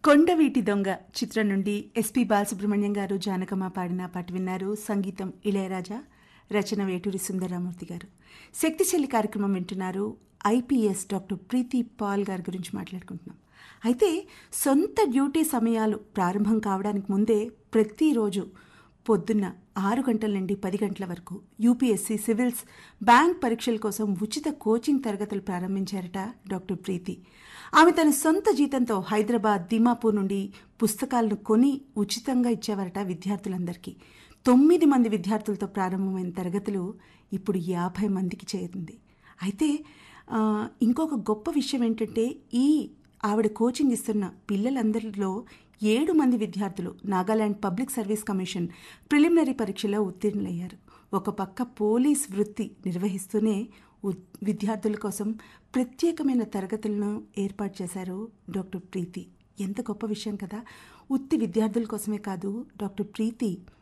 కొండవీటి దొంగ చిత్రం నుండి ఎస్పి బాలసుబ్రహ్మణ్యం గారు జానకమ్మ పాడిన పాట విన్నారు సంగీతం ఇళయరాజా రచన వేటూరి సుందరరామూర్తి గారు శక్తిశైలి కార్యక్రమం వింటున్నారు ఐపీఎస్ డాక్టర్ ప్రీతి పాల్ గారి గురించి మాట్లాడుకుంటున్నాం అయితే సొంత డ్యూటీ సమయాలు ప్రారంభం కావడానికి ముందే ప్రతిరోజు పొద్దున్న ఆరు గంటల నుండి పది గంటల వరకు యూపీఎస్సీ సివిల్స్ బ్యాంక్ పరీక్షల కోసం ఉచిత కోచింగ్ తరగతులు ప్రారంభించారట డాక్టర్ ప్రీతి ఆమె తన సొంత జీతంతో హైదరాబాద్ దిమాపూర్ నుండి పుస్తకాలను కొని ఉచితంగా ఇచ్చేవారట విద్యార్థులందరికీ తొమ్మిది మంది విద్యార్థులతో ప్రారంభమైన తరగతులు ఇప్పుడు యాభై మందికి చేరింది అయితే ఆ, ఇంకొక గొప్ప విషయం ఏంటంటే ఈ ఆవిడ కోచింగ్ ఇస్తున్న పిల్లలందరిలో ఏడు మంది విద్యార్థులు Nagaland public service commission preliminary పరీక్షలో ఉత్తీర్ణులయ్యారు ఒక పక్క పోలీస్ వృత్తి నిర్వహిస్తూనే ఉ- విద్యార్థుల కోసం ప్రత్యేకమైన తరగతులను ఏర్పాటు చేశారు డాక్టర్ ప్రీతి ఎంత గొప్ప విషయం కదా ఉత్తి విద్యార్థుల కోసమే కాదు డాక్టర్ ప్రీతి